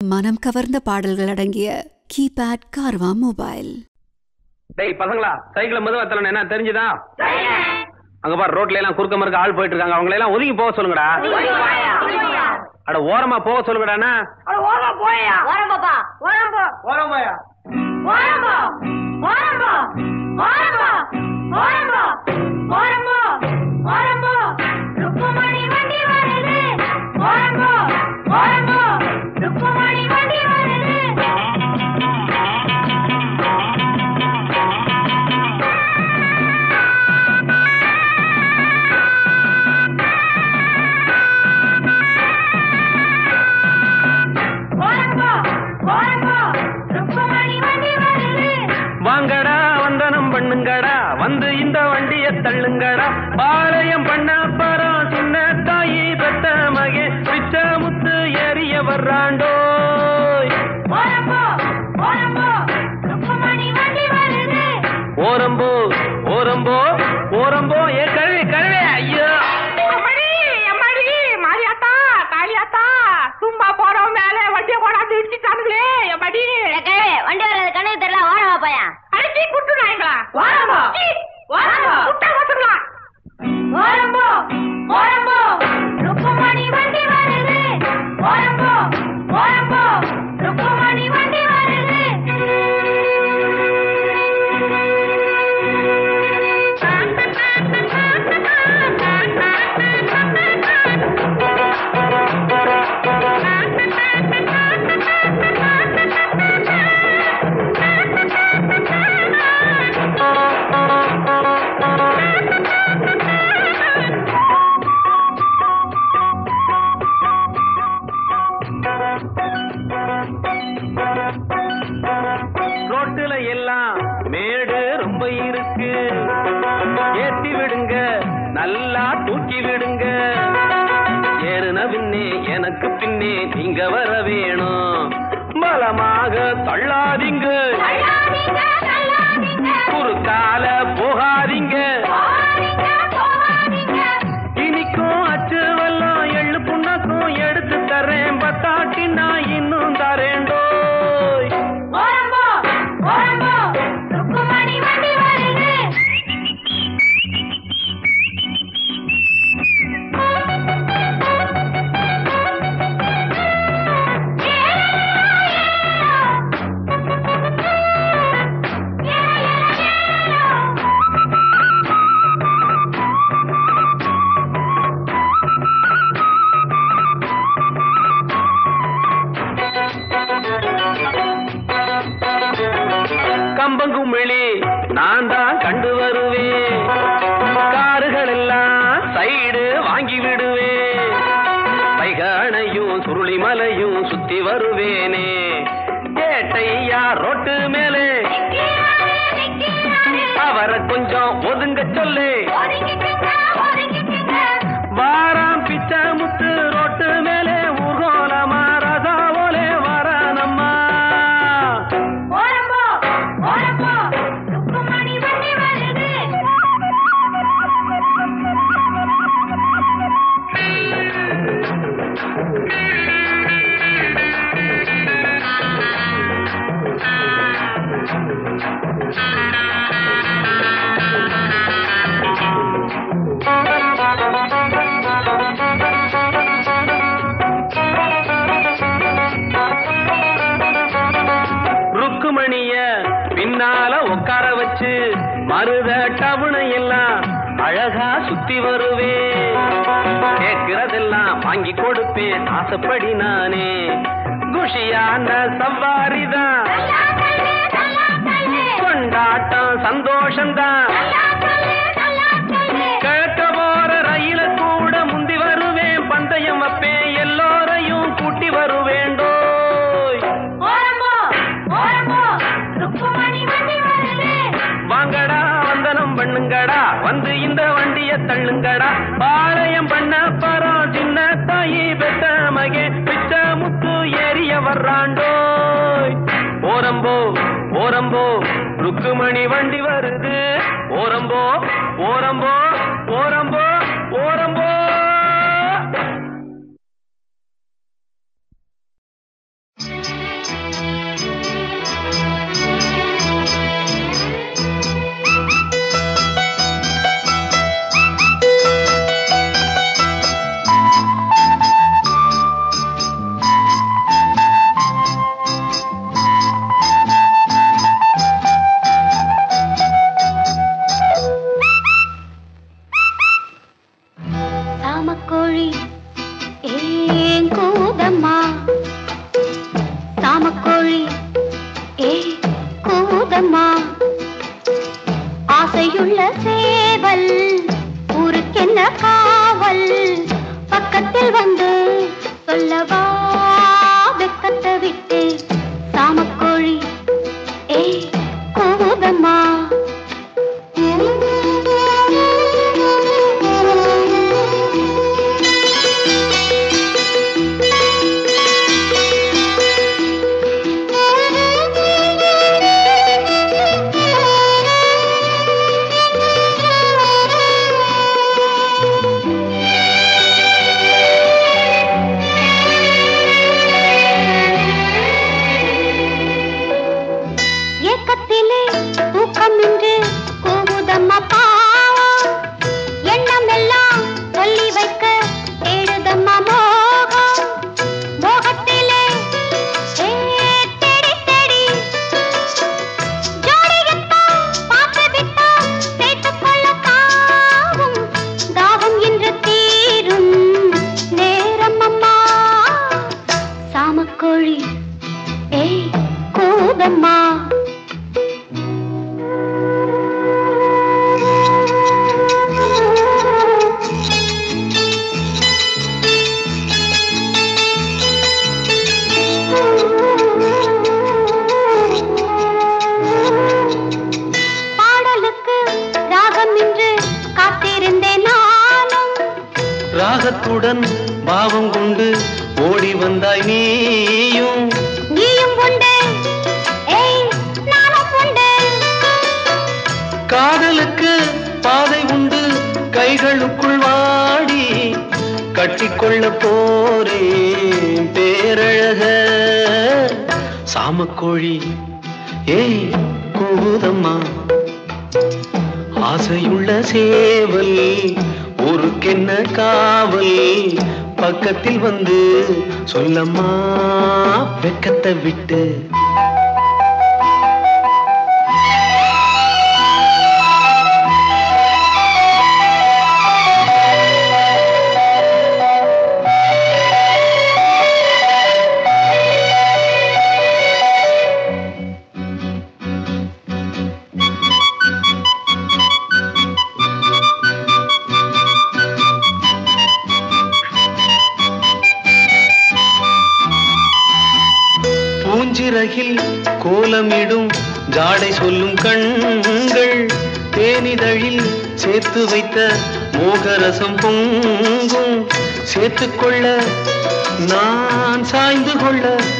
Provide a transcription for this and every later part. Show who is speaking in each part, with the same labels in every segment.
Speaker 1: மனம் கவர்ந்த பாடல்கள் அடங்கிய கீபேட் கார்வா மொபைல்
Speaker 2: டேய் பசங்களா சைக்கிள் மெதுவா தரணும் என்ன தெரிஞ்சுதா அங்க பாரு ரோட்ல எல்லாம் குறுக்க மறுக்க ஆள் போயிட்டு இருக்காங்க அவங்கள எல்லாம் ஒதுங்கி போக சொல்லுங்கடா அட ஓரமா போக சொல்லுங்கடாண்ணா
Speaker 3: ஓரம்பா ஓரம்போ
Speaker 2: ஓரம் போயா
Speaker 3: ஓரம்போ ஓரம்போ ஓரம்போ ஓரம்போ ஓரம்போ ஓரம்போ ருக்குமணி வண்டி வருது ஓரம்போ ஓரம்போ ருக்குமணி வண்டி வருது ஓரம்போ ஓரம்போ ருக்குமணி வண்டி வருது
Speaker 2: வாங்கடா வந்தனம் பண்ணுங்கடா வந்து இந்த வண்டிய தள்ளுங்கடா பாளையம் பண்ண பரம் சின்ன தாயி பெத்த மகே பிச்ச முத்து ஏறிய வர்றாண்டோய்
Speaker 3: ஓரம்போ ஓரம்போ ருக்குமணி வண்டி வருது
Speaker 2: ஓரம்போ ஓரம்போ ஓரம்போ ஏ கழுவி கழுவி ஐயோ
Speaker 4: அம்மாடி அம்மாடி மாரியாத்தா காளியாத்தா சும்மா போறோம் மேல வண்டியை கொண்டாந்து இடிச்சுட்டானுங்களே அம்மாடி
Speaker 3: கேளு வண்டி வர்றது கண்ணுக்கு தெரியல ஓரமா பையா
Speaker 4: அடிச்சு குட்டு நாய்ங்களா
Speaker 3: ஓரம்போ ஓரம்போ
Speaker 4: குட்டை வச்சுங்களா
Speaker 3: ஓரம்போ ஓரம்போ ருக்குமணி வண்டி வருது ஓரம்போ ஓரம்போ ருக்குமணி வண்டி வருது
Speaker 2: ரோட்டுல எல்லாம் மேடு ரொம்ப இருக்கு ஏத்தி விடுங்க நல்லா தூக்கி விடுங்க ஏறுன பின்னே எனக்கு பின்னே நீங்க வர வேணும் பலமாக தள்ளாதீங்க
Speaker 3: தள்ளாதீங்க தள்ளாதீங்க
Speaker 2: குறுக்கால போகாதீங்க
Speaker 3: போகாதீங்க போகாதீங்க
Speaker 2: இனிக்கும் அச்சு வெல்லம் எள்ளு புண்ணாக்கும் எடுத்து தரேன் பத்தாட்டி நான் இன்னும் தரேண்டோய்
Speaker 3: ஓரம்போ ஓரம்போ ருக்குமணி வண்டி வருது
Speaker 2: கம்பங்குமிழி நான் தான் கண்டு வருவேன் காருகள் எல்லாம் சைடு வாங்கி விடுவேன் பைகானையும் சுருளிமலையும் சுத்தி வருவேனே ஏட்டையா ரோட்டு மேலே
Speaker 3: நிக்கிறாரு, நிக்கிறாரு.
Speaker 2: அவரை கொஞ்சம் ஒதுங்க சொல்லு
Speaker 3: ஒதுங்கிட்டுங்க, ஒதுங்கிட்டுங்க.
Speaker 2: வாராம் பிச்சை முத்து ரோட்டு மேலே ஊர்கோலமா ரசாவோலே வரானம்மா
Speaker 3: ஓரம்போ, ஓரம்போ, ருக்குமணி வண்டி வருது.
Speaker 2: ருக்குமணிய பின்னால உட்கார வச்சு மருத டவுனை எல்லாம் அழகா சுத்தி வருவேன் கேட்கிறதெல்லாம் வாங்கி கொடுப்பேன் ஆசைப்படி நானே குஷியான சவாரிதான்
Speaker 3: நல்லா தள்ளு, நல்லா தள்ளு.
Speaker 2: கொண்டாட்டம் சந்தோஷம்தான்
Speaker 3: நல்லா தள்ளு, நல்லா தள்ளு.
Speaker 2: கிழக்க போற ரயில கூட முந்தி வருவேன் பந்தயம் வைப்பேன் எல்லோரையும் கூட்டி வருவேண்டோய்
Speaker 3: ஓரம்போ, ஓரம்போ, ருக்குமணி வண்டி வருது.
Speaker 2: வாங்கடா வந்தனம் பண்ணுங்கடா வந்து இந்த வண்டிய தள்ளுங்கடா பாளையம் பண்ண பரம் சின்ன தாயி பெத்த மகே பிச்ச முத்து ஏறிய வர்றாண்டோய் ஓரம்போ ஓரம்போ ருக்குமணி வண்டி வருது ஓரம்போ ஓரம்போ ஓரம்போ ஓரம்போ
Speaker 3: ஆசையுள்ள சேவல் ஊருக்கென்ன காவல் பக்கத்தில் வந்து சொல்லவா வெக்கத்தை விட்டு சாமக்கோழி ஏ கூதம்மா ஏக்கத்திலே தூக்கமின்றி கூவுதம்மா பாவம் எண்ணமெல்லாம் சொல்லி வைக்க தேடுதம்மா மோகம் மோகத்திலே ஏ, தேடி தேடி ஜோடியத்தான் பார்த்து விட்டா சேர்த்துக் கொள்ள தாவும் தாகம் இன்று தீரும் நேரம் அம்மா சாமக்கோழி ஏய் கூதம்மா பாடலுக்கு ராகம் இன்று காத்திருந்தேன் நானும்
Speaker 2: ராகத்துடன் பாவம் கொண்டு ஓடி வந்தாய் நீயும்
Speaker 3: நீயும் உண்டு ஏய் நானும் உண்டு
Speaker 2: காதலுக்கு பாதை உண்டு கைகளுக்குள் வாடி கட்டிக்கொள்ள போரே பேரழக சாமக்கோழி ஏய் கூதம்மா ஆசையுள்ள சேவல் ஊருக்கென்ன காவல் பக்கத்தில் வந்து சொல்லம்மா வெக்கத்தை விட்டு பூஞ்சிறகில் கோலமிடும் ஜாடை சொல்லும் கண்கள் தேனிதழில் சேர்த்து வைத்த மோகரசம் பொங்கும் சேர்த்துக்கொள்ள நான் சாய்ந்து கொள்ள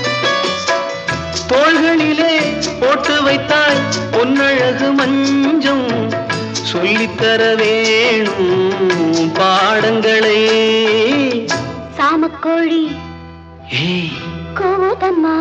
Speaker 2: தோள்களிலே போட்டு வைத்தாய் பொன்னழகு மஞ்சம் சொல்லித்தர வேணும் பாடங்களே
Speaker 3: சாமக்கோழி
Speaker 2: ஏய்
Speaker 3: கூதம்மா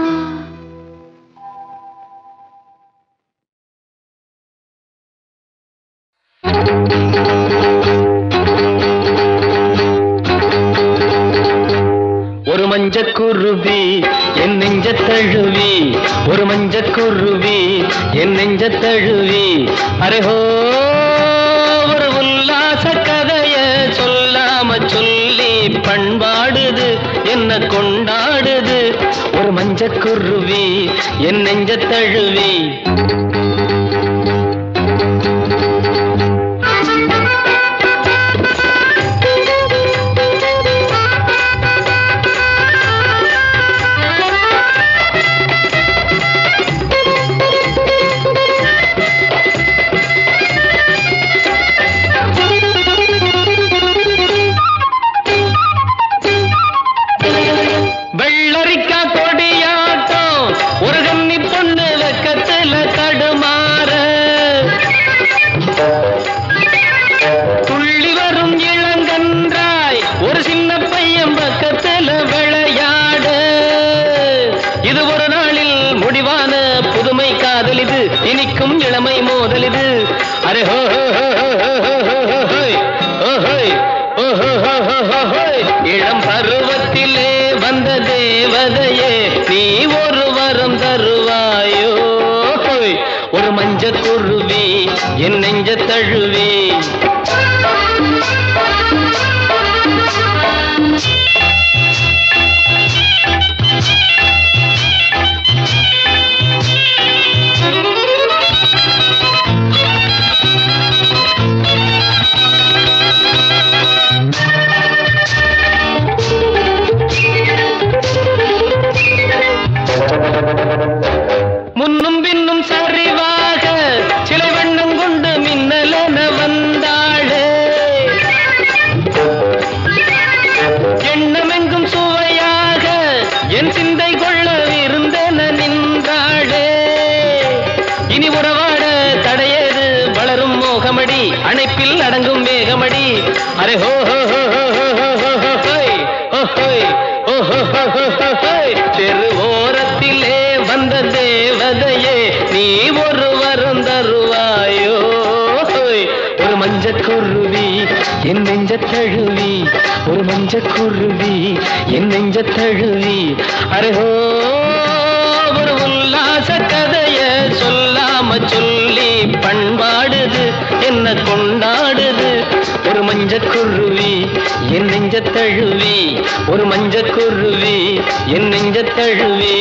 Speaker 2: ஒரு மஞ்சக்குருவி என் நெஞ்ச தழுவி ஒரு மஞ்சக்குருவி என் நெஞ்ச தழுவி அரேஹோ ஒரு உல்லாச கதைய சொல்லாம சொல்லி பண்பாடுது என்ன கொண்டாடுது ஒரு மஞ்சக்குருவி என் நெஞ்ச தழுவி வெள்ளரிக்கா கொடியாட்டம் ஒரு கன்னி பொண்ணு வெக்கத்துல தடுமாற துள்ளி வரும் இளங்கன்றாய் ஒரு சின்ன பையன் பக்கத்துல விளையாட இது ஒரு நாளில் முடிவான புதுமை காதல் இது இனிக்கும் இளமை மோதல் இது அரே ஹோ ஹோ ஹோ ஹோ ஹோ ஹோ ஹோ ஹோய். ஓஹோய் ஓஹோஹோஹோஹோய். இளம் பருவத்திலே வந்த தேவதையே நீ ஒரு வரம் தருவாயோ ஹோய். ஒரு மஞ்ச குருவி என் நெஞ்ச தழுவி
Speaker 3: Thank you.
Speaker 2: அழைப்பில் அடங்கும் வேகமடி அரே ஹோ ஹோ ஹோ ஹோ ஹோ ஹோ ஹோ ஹோ ஹோய். ஹோ ஹோய். ஹோ ஹோ ஹோ ஹோ ஹோ ஹோய். தெரு ஓரத்திலே வந்த தேவதையே நீ ஒரு வரம் தருவாயோ ஹோய். ஒரு மஞ்ச குருவி என் நெஞ்ச தழுவி ஒரு மஞ்ச குருவி என் நெஞ்ச தழுவி அரே ஹோ ஒரு உல்லாச கதைய சொல்லாம சொல்லி பண்பாடுது என்ன கொண்டாடுது ஒரு மஞ்ச குருவி என் நெஞ்ச தழுவி ஒரு மஞ்ச குருவி என் நெஞ்ச தழுவி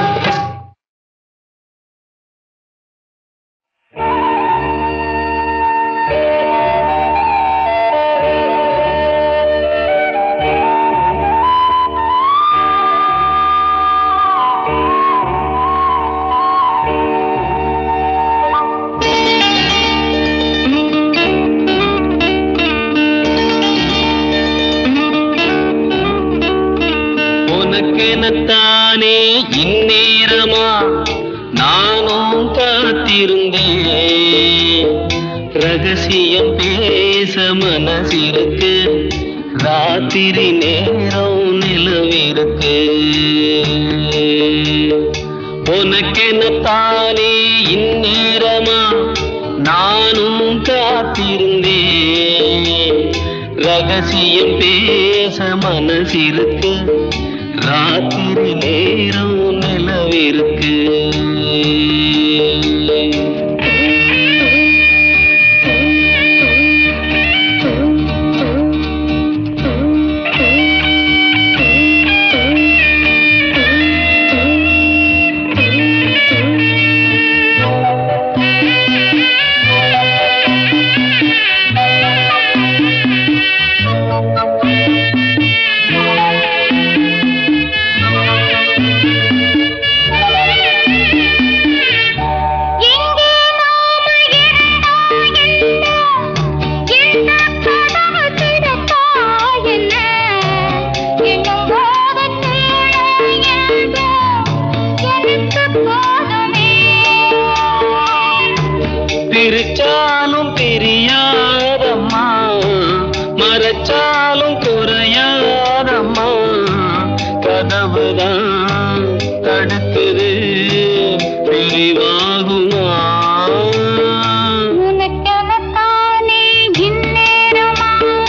Speaker 2: உனக்கெனத்தானே இந்நேரமா நானும் காத்திருந்தேன் ரகசியம் பேச மனசிருக்கு ராத்திரி நேரம் நிலவிருக்கு உனக்கெனத்தானே இந்நேரமா நானும் காத்திருந்தேன் ரகசியம் பேச மனசிருக்கு ராத்திரி நேரம் நிலவிருக்கு
Speaker 3: எங்கே நாம இருந்தோம் என்ன இந்த கதவு திறப்பா என்ன என்னும் போதத்தில் ஏதோ எனக்கு போதுமே
Speaker 2: பிரிச்சாலும் பிரியாதம்மா மறைச்சாலும் குறையாதம்மா கதவுதான் தடுக்குது பிரிவாகுமா
Speaker 3: உனக்கெனத்தானே இந்நேரமா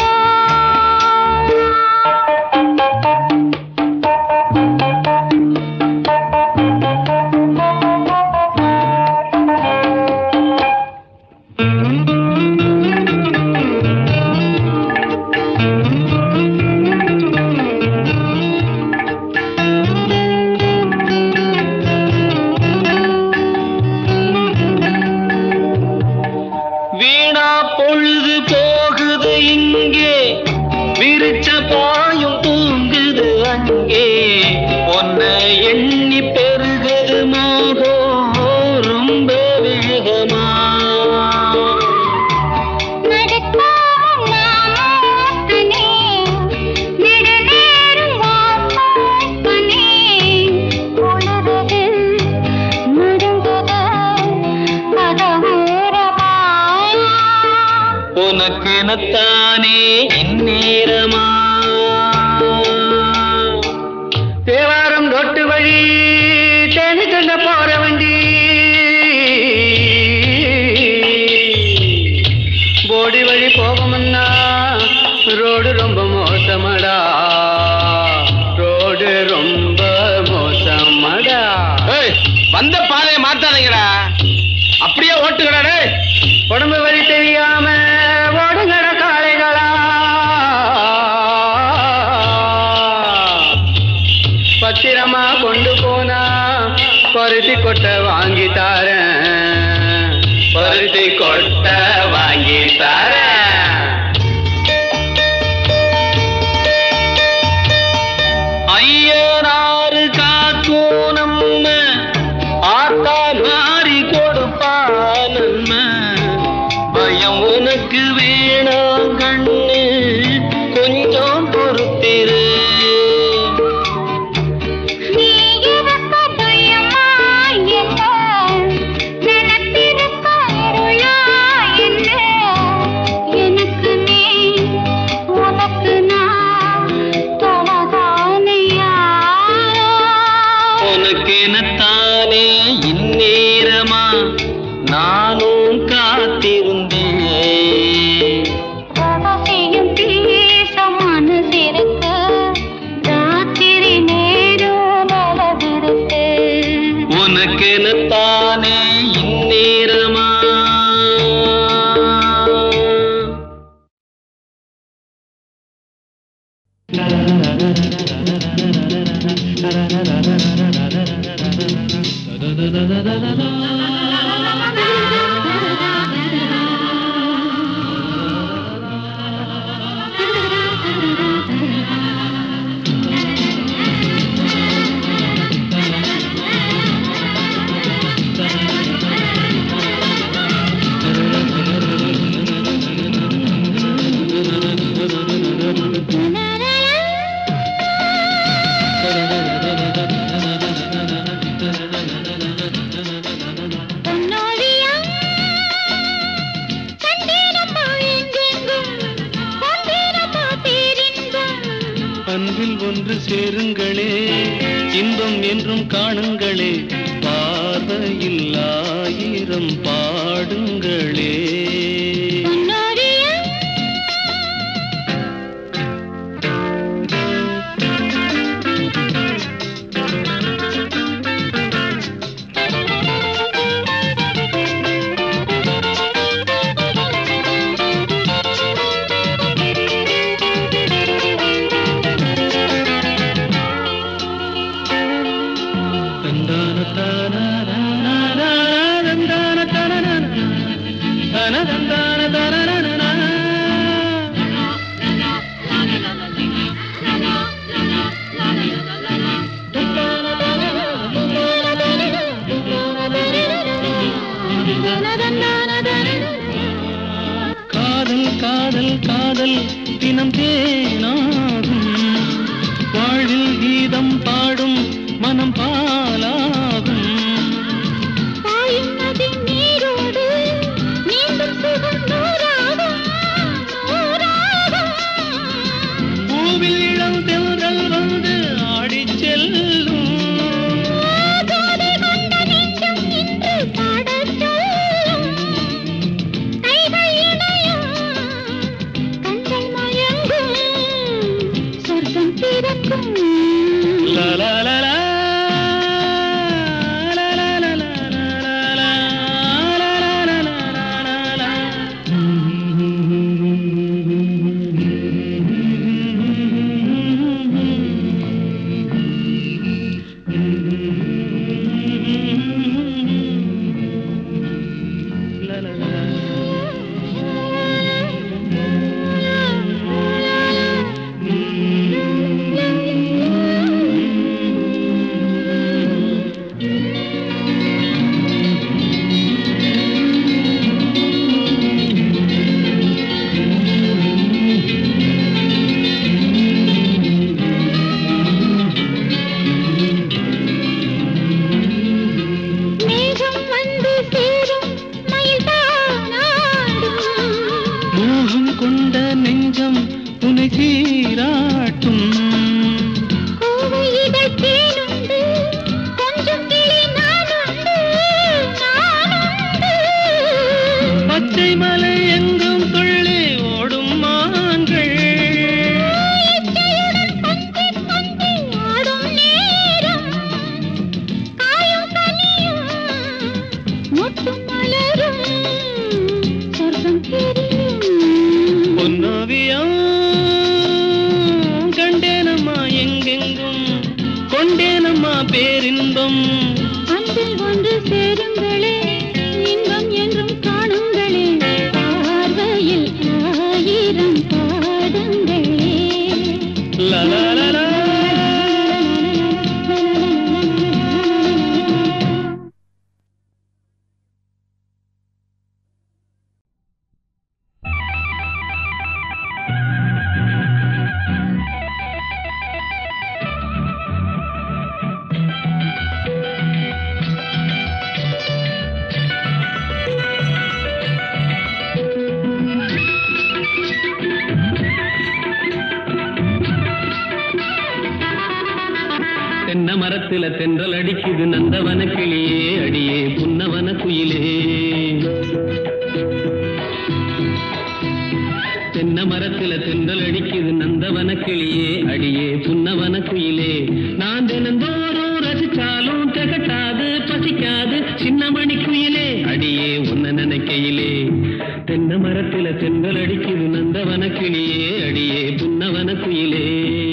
Speaker 2: வீணா பொழுது போகுது இங்கே விரிச்ச பாயும் தூங்குது அங்கே உன்னை எண்ணி பெருகுது மோகம் ரொம்ப வேகமா
Speaker 3: நடக்காம நாமோத்தனே நெடுநேரம் வாசப்பனே உணர்வது நடுங்குது கதவோரமா
Speaker 2: உனக்கெனத்தானே இந்நேரமா தேவாரம் தொட்டு வழி தேனி செல்ல போற வண்டி போடி வழி போகமுன்னா ரோடு ரொம்ப மோசமடா ரோடு ரொம்ப மோசமடா வந்த பாதையை மாத்தாதீங்கடா அப்படியே ஓட்டுங்கடா டேய் உடம்பு வலி தெரியாம ஓடுங்கட காளைகளா பத்திரமா கொண்டு போனா பருத்தி கொட்டை வாங்கி தாரேன் பருத்தி கொட்டை வாங்கி தாரேன் ஐயனாறு காக்கும் நம்ம ஆத்தா மாறி கொடுப்பா நன்மை பயம் உனக்கு வேணாம் கண்ணு கொஞ்சம் பொறுத்திரு
Speaker 3: நீ இருக்க பயமா என்ன நினைத்திருக்க அருளா என்ன
Speaker 2: உனக்கெனத்தானே இந்நேரமா நானும் காத்திருந்தேன்
Speaker 3: ரகசியம் பேச மனசிருக்க ராத்திரி நேரம் நலவிருக்க
Speaker 2: உனக்கெனத்தானே இந்நேரமா
Speaker 3: பொன்னோவியம் கண்டேனம்மா எங்கெங்கும் கொண்டேனம்மா பேரின்பம்
Speaker 2: அன்பில் ஒன்று சேருங்களே இன்பம் என்றும் காணுங்களே பார்வையில் ஆயிரம் பாடுங்களே
Speaker 3: பொன்னோவியம்
Speaker 2: தந்தான தானானா, தந்தான தானானா, தான தந்தான தானானா. காதல் காதல் காதல் தினம் தேனாகும் வாழ்வில் கீதம் பாடும் மனம் பாலாகும்
Speaker 3: பாயும் நதி நீரோடு நீந்தும் சுகம் நூறாகும் நூறாகும்
Speaker 2: பூவில் இளம் தென்றல் வந்து ஆடிச் செல்லும்
Speaker 3: ஜோதி கொண்ட நெஞ்சம் இன்று பாடச் சொல்லும் கைகள் இணையும் கண்கள் மயங்கும்
Speaker 2: மரத்துல தென்றல் அடிக்குது நந்தவன கிளியே அடியே புன்னவன குயிலே தென்ன மரத்துல தென்றல் அடிக்குது நந்தவன கிளியே அடியே புன்னவன குயிலே நான் தினந்தோறும் ரசிச்சாலும் திகட்டாது பசிக்காது சின்னமணி குயிலே அடியே உன்ன நினைக்கையிலே தென்ன மரத்துல தென்றல் அடிக்குது நந்தவன கிளியே அடியே புன்னவன குயிலே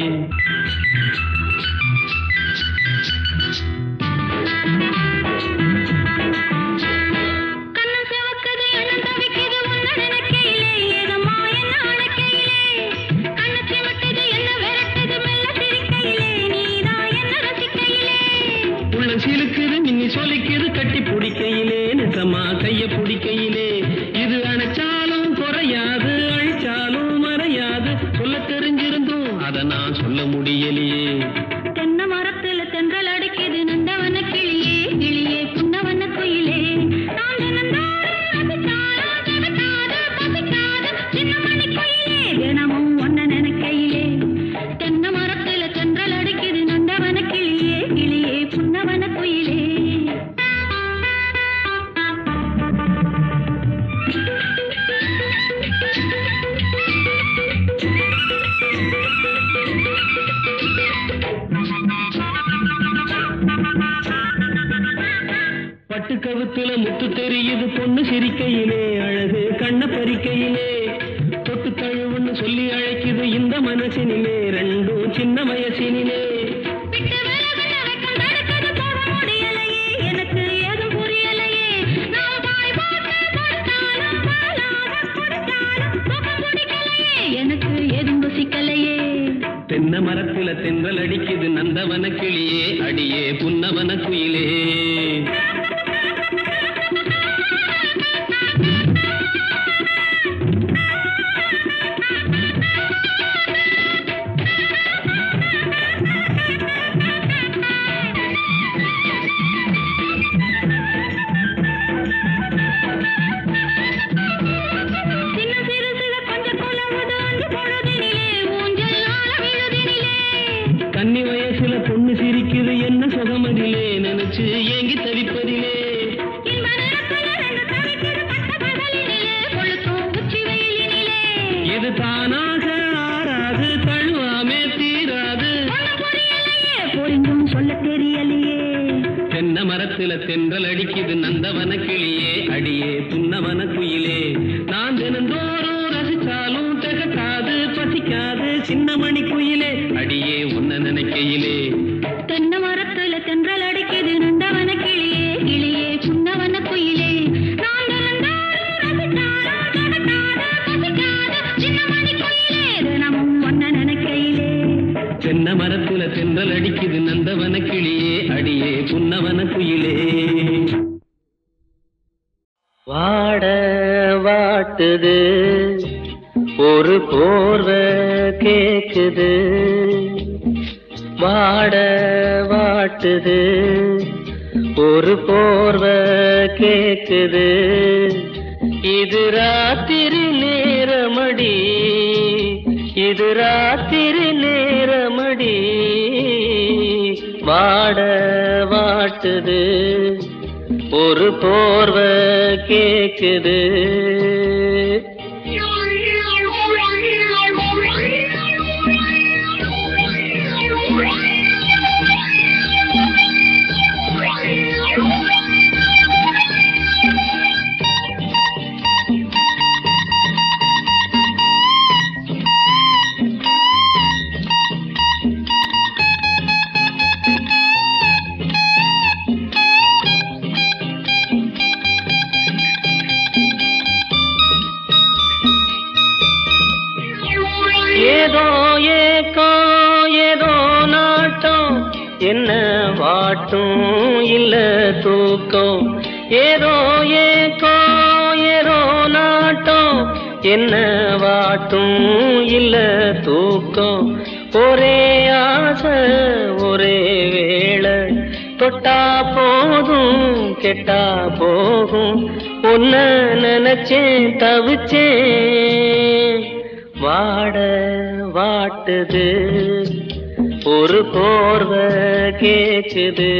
Speaker 3: கண்ணம் சிவக்குது எண்ணம் தவிக்குது உன்னை நினைக்கையிலே ஏதம்மா என்ன அழைக்கையிலே கண்ணு சிவக்குது என்ன விரட்டுது மெல்ல சிரிக்கையிலே நீதான் என்ன ரசிக்கையிலே
Speaker 2: உள்ள சிலுக்குது மின்னி சொலிக்குது கட்டி பிடிக்கையிலே நிசமா கைய பிடிக்கையிலே இது அணைச்சாலும் குறையாது அழிச்சாலும் மறையாது சொல்ல தெரிஞ்சிருந்தும் அதை நான் சொல்ல முடியலையே
Speaker 3: தென்னை மரத்துல தென்றல் அடிக்குது நந்தவன கிளியே கிளியே புன்னவன குயிலே நான் தினந்தோறும் ரசிச்சாலும் திகட்டாது பசிக்காது சின்னமணி குயிலே தினமும் ஒன்ன நினைக்கையிலே தென்னை மரத்துல தென்றல் அடிக்குது நந்தவன கிளியே கிளியே புன்னவன குயிலே
Speaker 2: பட்டு கவுத்துல முத்து தெரியுது பொண்ணு சிரிக்கையிலே அழகு கண்ண பறிக்கையிலே தொட்டு தழுவுன்னு சொல்லி அழைக்குது இந்த மனசினிலே ரெண்டும் சின்ன வயசினிலே
Speaker 3: விட்டு விலகுன வெக்கம் தடுக்குது போக முடியலையே எனக்கு ஏதும் புரியலையே நான் வாய் போட்டு கொடுத்தாலும் பாலாக குடித்தாலும் சுகம் பிடிக்கலையே எனக்கு ஏதும் ருசிக்கலையே
Speaker 2: தென்னை மரத்துல தென்றல் அடிக்குது நந்தவன கிளியே அடியே புன்னவன குயிலே
Speaker 3: சின்ன சிறுசுக கொஞ்சம் குலவுது அஞ்சு பொழுதினிலே ஊஞ்சல் ஆட விழுதினிலே
Speaker 2: கன்னி வயசுல பொண்ணு சிரிக்குது என்ன சுகமதிலே நினைச்சு ஏங்கி தவிப்பதிலே
Speaker 3: இன்ப நிறத்துல ரெண்டு தவிக்குது பட்ட பகலினிலே கொளுத்தும் உச்சி வெயிலினிலே
Speaker 2: இது தானாக ஆறாது தழுவாமே தீராது
Speaker 3: ஒண்ணும் புரியலையே புரிந்தும் சொல்ல தெரியலையே
Speaker 2: தென்னை மரத்துல தென்றல் அடிக்குது நந்தவன கிளியே அடியே புன்னவன குயிலே நான் தினந்தோறும் ரசிச்சாலும் திகட்டாது பசிக்காது சின்னமணி குயிலே அடியே உன்ன நினைக்கையிலே
Speaker 3: தென்னை மரத்துல தென்றல் அடிக்குது நந்தவன கிளியே கிளியே புன்னவன குயிலே நான் தினந்தோறும் ரசித்தாலும் திகட்டாது பசிக்காது சின்னமணி குயிலே தினமும் ஒன்ன நினைக்கையிலே
Speaker 2: தென்னை மரத்துல தென்றல் அடிக்குது நந்தவன கிளியே அடியே புன்னவன குயிலே வாட வாட்டுது ஒரு போர்வை கேக்குது வாட வாட்டுது ஒரு போர்வை கேக்குது இது ராத்திரி நேரமடி இது ராத்திரி நேரமடி வாட வாட்டுது ஒரு போர்வை கேக்குது ஏதோ ஏக்கம் ஏதோ நாட்டம் என்ன வாட்டும் இல்ல தூக்கம் ஏதோ ஏக்கம் ஏதோ நாட்டம் என்ன வாட்டும் இல்ல தூக்கம் ஒரே ஆசை ஒரே வேளை தொட்டா போதும் கெட்டா போகும் உன்ன நினைச்சேன் தவிச்சேன் வாட வாட்டுது ஒரு போர்வ கேக்குது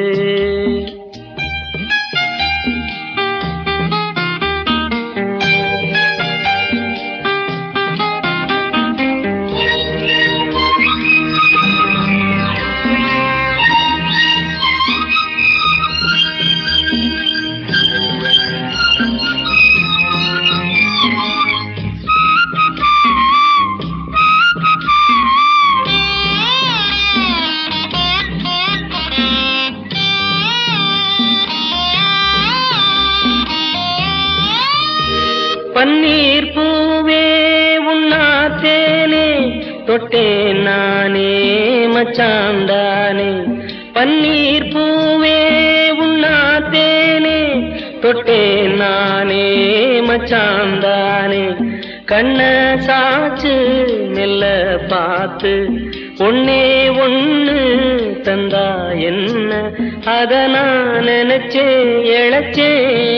Speaker 2: பன்னீர் பூவே உண்ணாத்தேனே தொட்டேன் நானே மச்சாந்தானே பன்னீர் பூவே உண்ணாத்தேனே தொட்டேன் நானே மச்சாந்தானே கண்ண சாச்சு மெல்ல பார்த்து ஒன்னே ஒண்ணு தந்தா என்ன அத நான் நினைச்சே இழைச்சே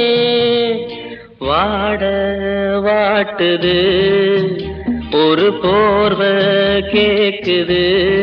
Speaker 2: வாட வாட்டுது ஒரு போர்வ கேக்குது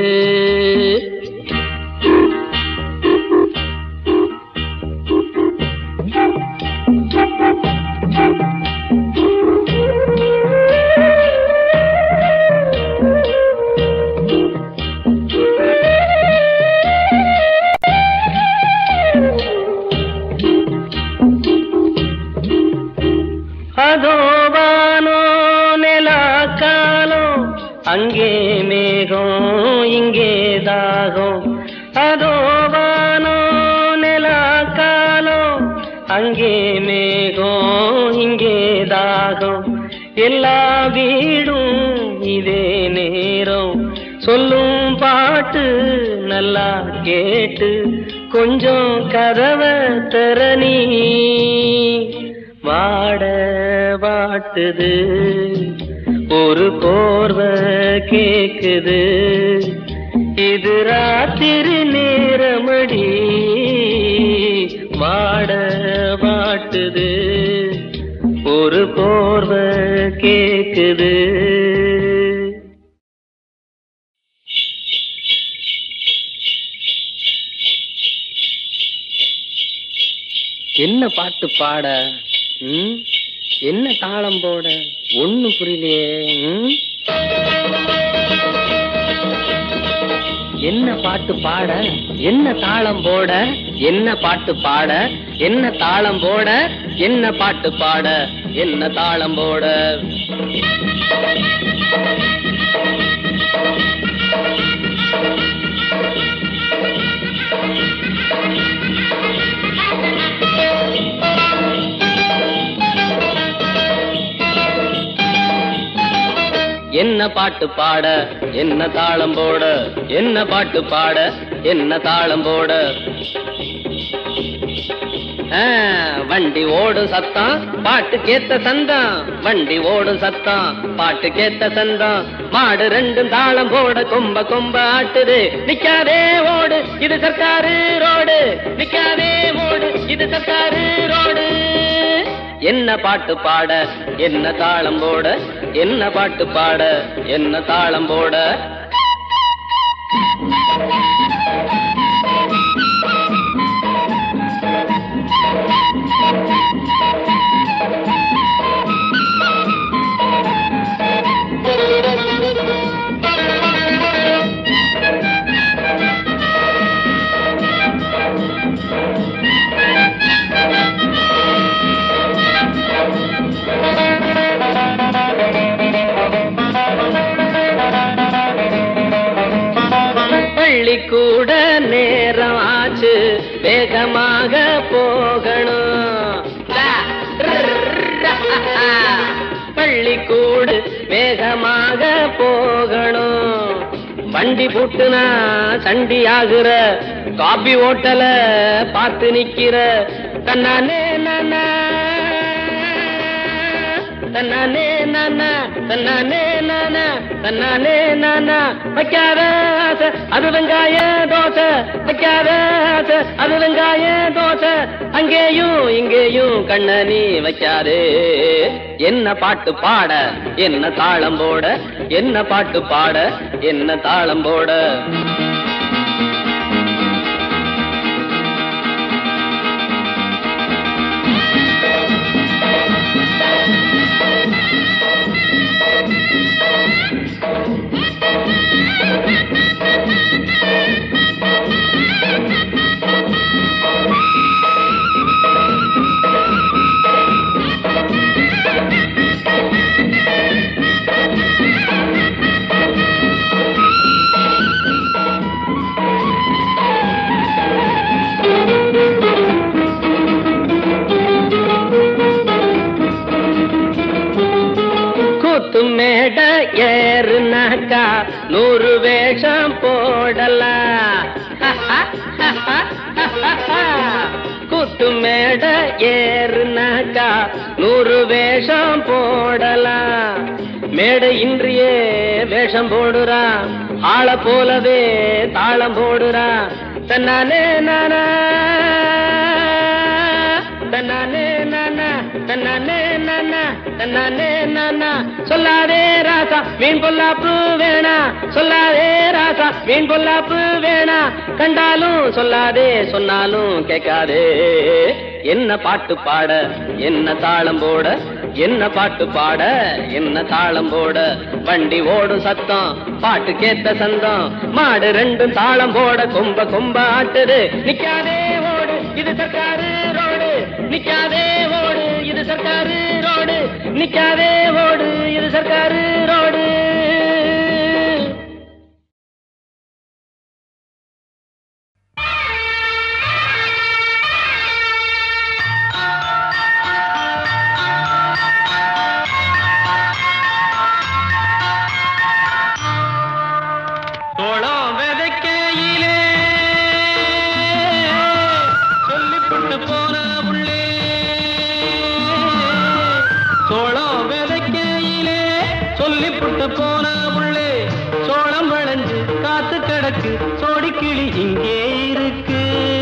Speaker 2: அதோ வானோ நில காலம் அங்கே மேகம் இங்கே தாகம் அதோ வானோ நில காலம் அங்கே மேகம் இங்கே தாகம் எல்லா வீடும் இதே நேரம் சொல்லும் பாட்டு நல்லா கேட்டு கொஞ்சம் கதவை தரணி வாட வாட்டுது ஒரு போர்வ கேக்குது இது ராத்திரி நேரமடி வாட வாட்டுது ஒரு போர்வ கேக்குது என்ன பாட்டு பாட ம்? என்ன தாளம் போட ஒண்ணு புரியலையே ம்? என்ன பாட்டு பாட என்ன தாளம் போட என்ன பாட்டு பாட என்ன தாளம் போட என்ன பாட்டு பாட என்ன தாளம் போட என்ன பாட்டு பாட என்ன தாளம் போட என்ன பாட்டு பாட என்ன தாளம் போட ஆ, வண்டி ஓடும் சத்தம் பாட்டு கேத்த சந்தம் வண்டி ஓடும் சத்தம் பாட்டு கேத்த சந்தம் மாடு ரெண்டும் தாளம் போட கொம்ப கொம்ப ஆட்டுது நிக்காதே ஓடு இது சர்க்காரு ரோடு நிக்காதே ஓடு இது சர்க்காரு ரோடு என்ன பாட்டு பாட என்ன தாளம் போட என்ன பாட்டு பாட என்ன தாளம் போட பள்ளிக்கூட நேரம் ஆச்சு வேகமாக போகணும் பள்ளிக்கூடு வேகமாக போகணும் வண்டி புட்டுனா சண்டி ஆகுற காபி ஓட்டல பார்த்து நிக்கிற தன்னானே நானா தன்னானே நானா தன்னானே நானா தன்னானே நானா வைக்காத ஆசை அது வெங்காய தோசை வைக்காத ஆசை அது வெங்காய தோசை அங்கேயும் இங்கேயும் கண்ண நீ வைக்காதே என்ன பாட்டு பாட என்ன தாளம் போட என்ன பாட்டு பாட என்ன தாளம் போட கூத்து மேட ஏறுனாக்கா நூறு வேஷம் போடலாம் கூத்து மேட ஏறுனாக்கா நூறு வேஷம் போடலாம் மேடை இன்றியே வேஷம் போடுறா ஆள போலவே தாளம் போடுறா தன்னானே நானா தன்னானே நானா தன்னானே நானா தன்னானே நானா சொல்லாதே ராசா மீன் பொல்லாப்பு வேணா சொல்லாதே ராசா மீன் பொல்லாப்பு வேணா கண்டாலும் சொல்லாதே சொன்னாலும் கேட்காதே என்ன பாட்டு பாட என்ன தாளம் போட என்ன பாட்டு பாட என்ன தாளம் போட வண்டி ஓடும் சத்தம் பாட்டு கேத்த சந்தம் மாடு ரெண்டும் தாளம் போட கொம்ப கொம்ப ஆட்டுது நிக்காதே ஓடு இது சர்க்காரு ரோடு நிக்காதே ஓடு இது சர்க்காரு ரோடு நிக்காதே ஓடு இது சர்க்காரு ரோடு சோளம் விதைக்கையிலே சொல்லிப்புட்டு போன உள்ளே சோளம் விதைக்கையிலே சொல்லிப்புட்டு போன உள்ளே சோளம் விளைஞ்சு காத்து கிடக்கு சோடிக்கிளி இங்கே இருக்கு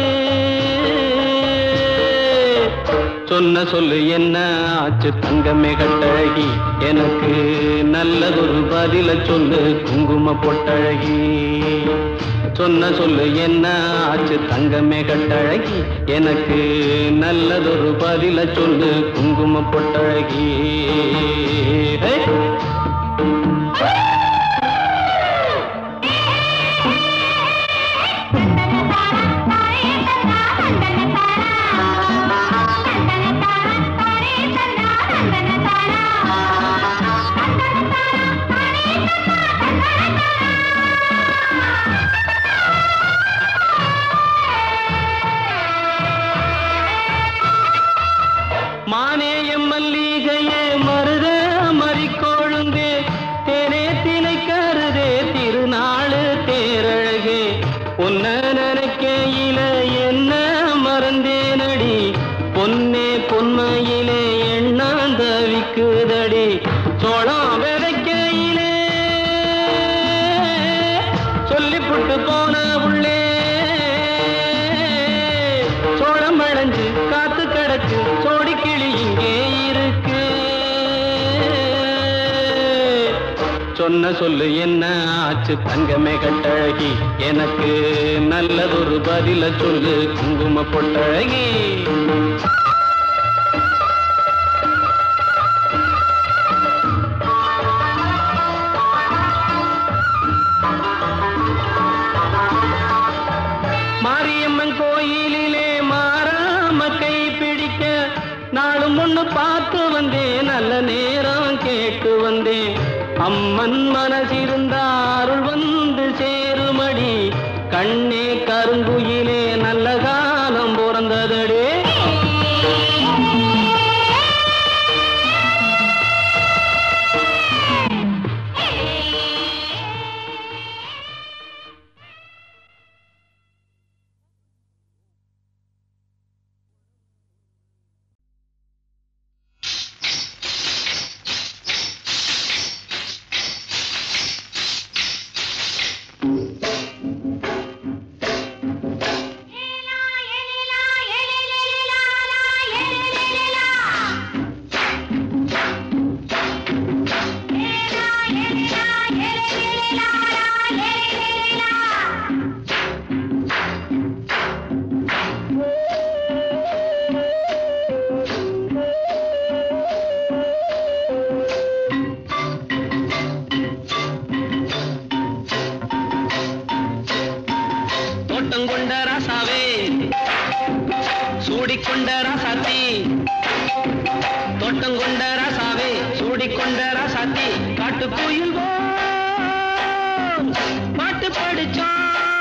Speaker 2: சொன்ன சொல்லு என்ன ஆச்சு தங்கமே கட்டழகி எனக்கு நல்லதொரு பதில சொல்லு குங்கும பொட்டழகி சொன்ன சொல்லு என்ன ஆச்சு தங்கமே கட்டழகி எனக்கு நல்லதொரு பதில சொல்லு குங்கும பொட்டழகி ஹே! மானேயம் மல்லிகையே மருத மறிக்கொழுந்தே தேனே தினை கருதே திருநாளு தேரழகே உன்ன நினைக்கையில என்ன மறந்தேனடி பொன்னே பொன்மையிலே எண்ணாந்தவிக்குதடி சோளம் விதைக்கையிலே சொல்லிப்புட்டு போன உள்ளே சோளம் வளைஞ்சு காத்து கிடக்கு சோடி கிளி இங்கே இருக்கு சொன்ன சொல்லு என்ன ஆச்சு தங்கமே கட்டழகி எனக்கு நல்லதொரு பதில சொல்லு குங்கும பொட்டழகி மாரியம்மன் கோயிலிலே மாறாம கை பிடிக்க நாளும் ஒண்ணு பார்த்து வந்தேன் நல்ல நேரம் கேட்டு வந்தேன் அம்மன் மனசிருந்தா அருள் வந்து சேருமடி கண்ணே கருங்குயிலே நல்ல காலம் பிறந்ததடே
Speaker 3: ஏலா, ஏலேலா, ஏலேலே,
Speaker 2: சூடிக்கொண்ட ராசாத்தி தோட்டம் கொண்ட ராசாவே சூடிக்கொண்ட ராசாத்தி காட்டு கோயில் பாட்டு படிச்சோம்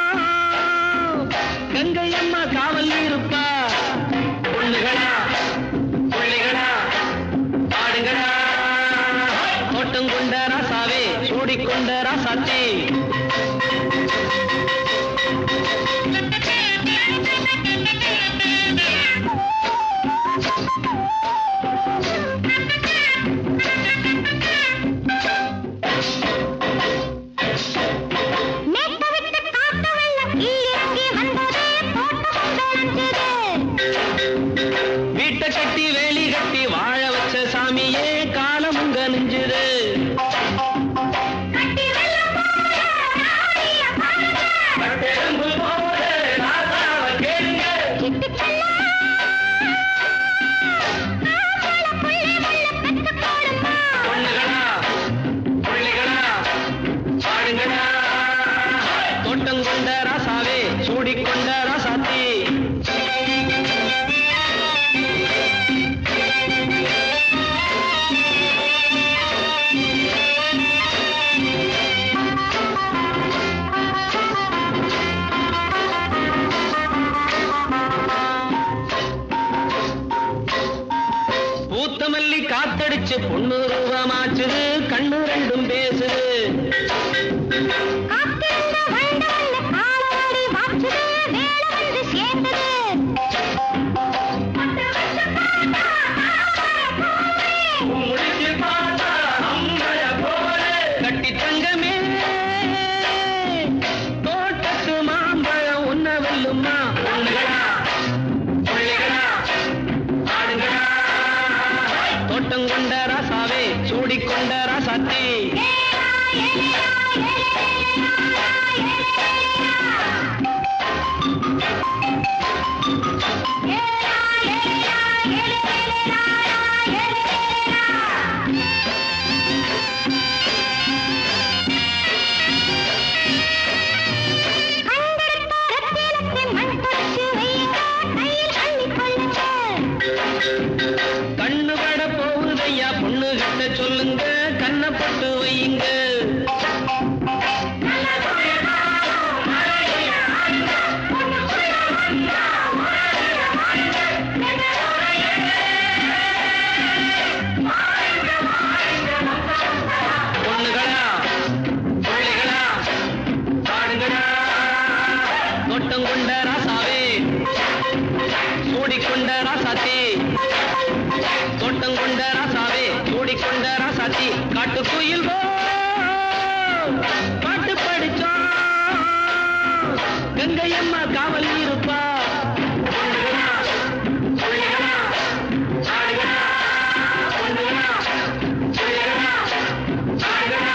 Speaker 2: கங்கை அம்மா காவல் இருப்பா பொண்ணுகளா பிள்ளைகளா பாடுங்களா தோட்டம் கொண்ட ராசாவே சூடிக்கொண்ட ராசாத்தி
Speaker 3: மேட்ட விட்டு காட்டு வெள்ளம் கீழிறங்கி வந்தது தோட்டம் விளைஞ்சது
Speaker 2: வீட்டை கட்டி வேலி கட்டி வாழ வச்ச சாமியே காலம் உங்க நெஞ்சுது
Speaker 3: கட்டி வெள்ளம் போல நாடிய பாருங்க
Speaker 2: பட்டெலும்பு போல ராசாவ கேளுங்க.
Speaker 3: சிட்டுக்கெல்லாம் ஆம்பளை புள்ளை வெள்ள பெத்து போடுமா
Speaker 2: பொண்ணுகளா, புள்ளிகளா, பாடுங்களா. தோட்டம் கொண்ட ராசாவே சூடிக்கொண்ட ராசாத்தி பூத்த மல்லி காத்தடிச்சு பொண்ணு ரூபமாச்சுது கண்ணு ரெண்டும் பேசுது
Speaker 3: காத்திருந்த வண்டு வந்து காலவாடி வாச்சுது வேலை வந்து சேர்ந்தது பட்டு வச்சு பார்த்தா ஆம்பளை பூவே.
Speaker 2: முடிச்சு பார்த்தா அம்பல போல கட்டி தங்கமே தோட்டத்து மாம்பழம் உன்ன வெல்லுமா பொண்ணுகளா புள்ளிகளா ஆடுங்களா தோட்டம் கொண்ட ராசாவே சூடிக்கொண்ட ராசாத்தி கண்ணு பட போகுதையா பொண்ணு கிட்ட சொல்லுங்க கண்ணை போட்டு வையுங்க பொண்ணுகளா புள்ளிகளா பாடுங்களா தோட்டம் கொண்ட ராசாவே சூடிக்கொண்ட ராசாத்தி தோட்டம் கொண்ட ராசாவே சூடிக்கொண்ட ராசாத்தி காட்டு குயில் பாட்டு படிச்சோம் கங்கை அம்மா காவல் இருப்பா பொண்ணுகளா, புள்ளிகளா, ஆடுகளா, பொண்ணுகளா, புள்ளிகளா, ஆடுகளா.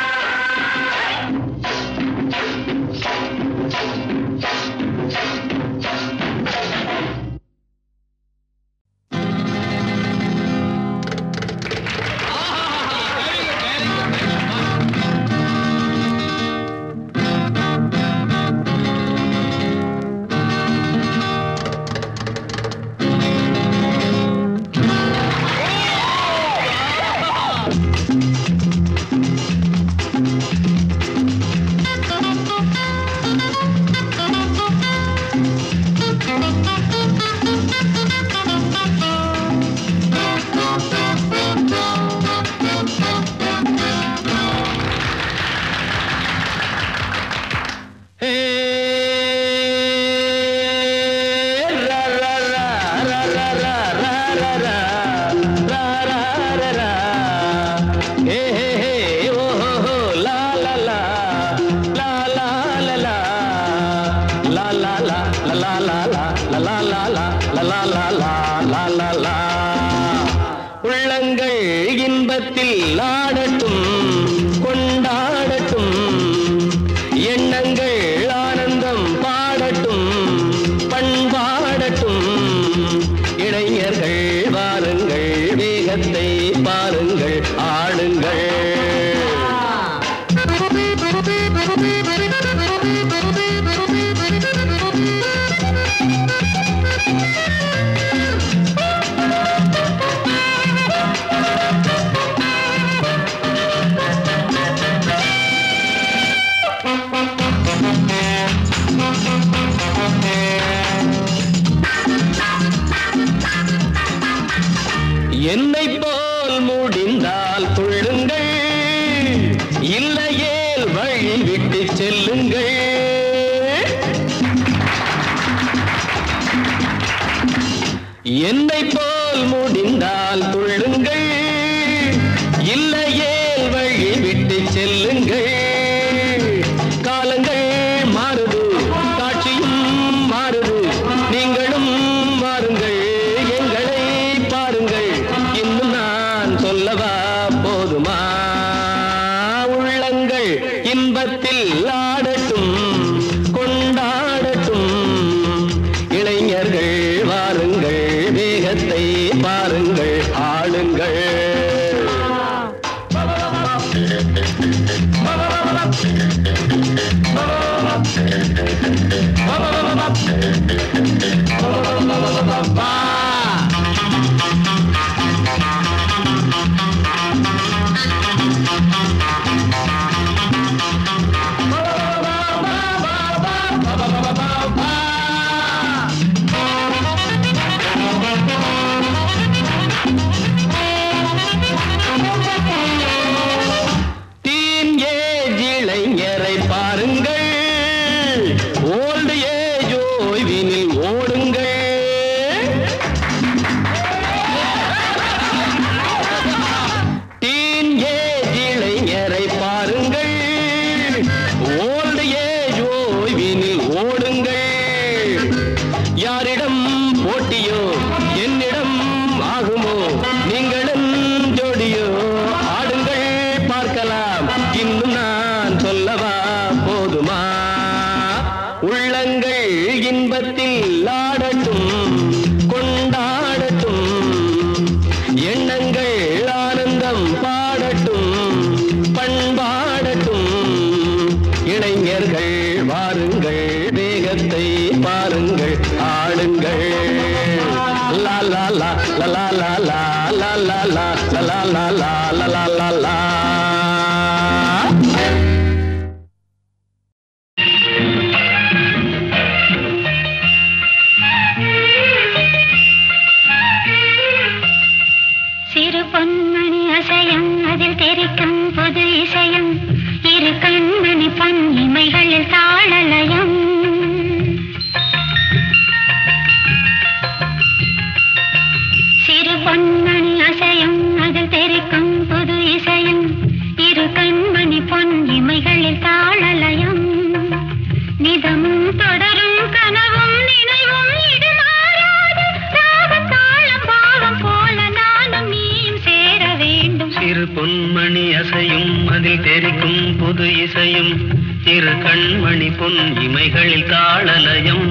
Speaker 2: உள்ளங்கள் இன்பத்தில் ஆடட்டும் கொண்டாடட்டும் எண்ணங்கள் ஆனந்தம் பாடட்டும் பண்பாடட்டும் இளைஞர்கள் வாருங்கள் வேகத்தை பாருங்கள் ஆடுங்கள்
Speaker 3: Thank you.
Speaker 2: என்னை போல் முடிந்தால் கொள்ளுங்கள் இல்லையேல் வழி விட்டு செல்லுங்கள் என்னை போல் முடிந்தால் கொள்ளுங்கள் இல்லையேல் வழி விட்டு செல்லுங்கள் காலங்கள் மாறுது காட்சியும் மாறுது நீங்களும் மாறுங்கள் எங்களை பாருங்கள் இன்னும் நான் சொல்லவா போதுமா உள்ளங்கள் இன்பத்தில் ஆடட்டும் கொண்டாடட்டும் இளைஞர்கள் வாருங்கள் வேகத்தை பாருங்கள் ஆளுங்கள் டீன் ஏஜ் இளைஞரை பாருங்கள் ஓல்டு ஏஜ் ஓய்வினில் ஓடுங்கள் டீன் ஏஜ் இளைஞரை பாருங்கள் ஓல்டு ஏஜ் ஓய்வினில் ஓடுங்கள் யாரிடம் போட்டியோ என்னிடம் ஆகுமோ நீங்களும் ஜோடியோ ஆடுங்கள் பார்க்கலாம் இன்னும் நான் சொல்லவா போதுமா உள்ளங்கள் இன்பத்தில் ஆடட்டும் கொண்டாடட்டும் எண்ணங்கள் ஆனந்தம் பாடட்டும் பண்பாடட்டும் இளைஞர்கள் வாருங்கள் வேகத்தை பாருங்கள் ஆடுங்கள் லா லா லா லா லா லா லா லா லா லா லா லா லா லா லா லா லா
Speaker 3: சிறு பொன்மணி அசையம் அதில் தெரிக்கும் புது இசையம் இரு கண்மணி பொன் இமைகளில் தாளலயம் சிறு பொன்மணி அசையம் அதில் தெரிக்கும் புது இசையம் இரு கண்மணி பொன் இமைகளில் தாளலயம் நிதமும் தொடரும் கனவும் நினைவும் இடுமாறாது ராகம் தாளம் பாவம் போல நானும் நீயும் சேர வேண்டும்
Speaker 2: சிறு பொன்மணி அசையும் அதில் தெரிக்கும் புது இசையும் இரு கண்மணி பொன் இமைகளில் தாளலயம்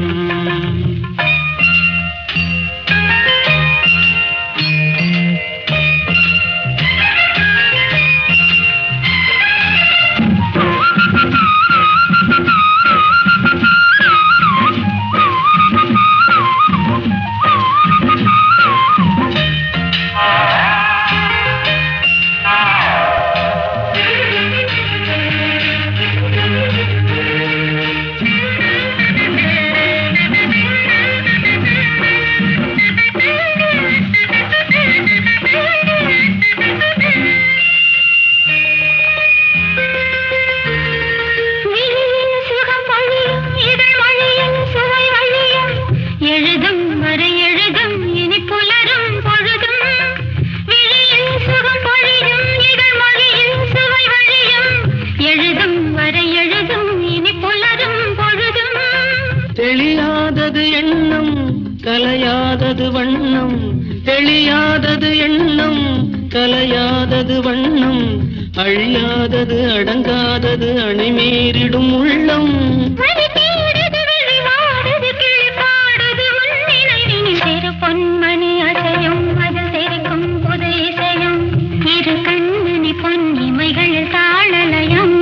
Speaker 3: விழியில் சுகம் பொழியும் இதழ் மொழியில் சுவை வழியும் எழுதும் வரை எழுதும் இனி புலரும் பொழுதும் விழியில் சுகம் பொழியும் இதழ் மொழியில் சுவை வழியும் எழுதும் வரை எழுதும் இனி புலரும் பொழுதும்
Speaker 2: தெளியாதது எண்ணம் கலையாதது வண்ணம் தெளியாதது எண்ணம் கலையாதது வண்ணம் அழியாதது அடங்காதது அணிமீறிடும் உள்ளம்
Speaker 3: வழி தேடுது விழி வாடுது கிளி பாடுது உன் நினைவினில் சிறு பொன்மணி அசையும் அதில் தெரிக்கும் புது இசையும் இரு கண்மணி பொன் இமைகளில் தாளலயம்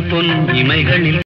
Speaker 5: பொன் இமைகளில்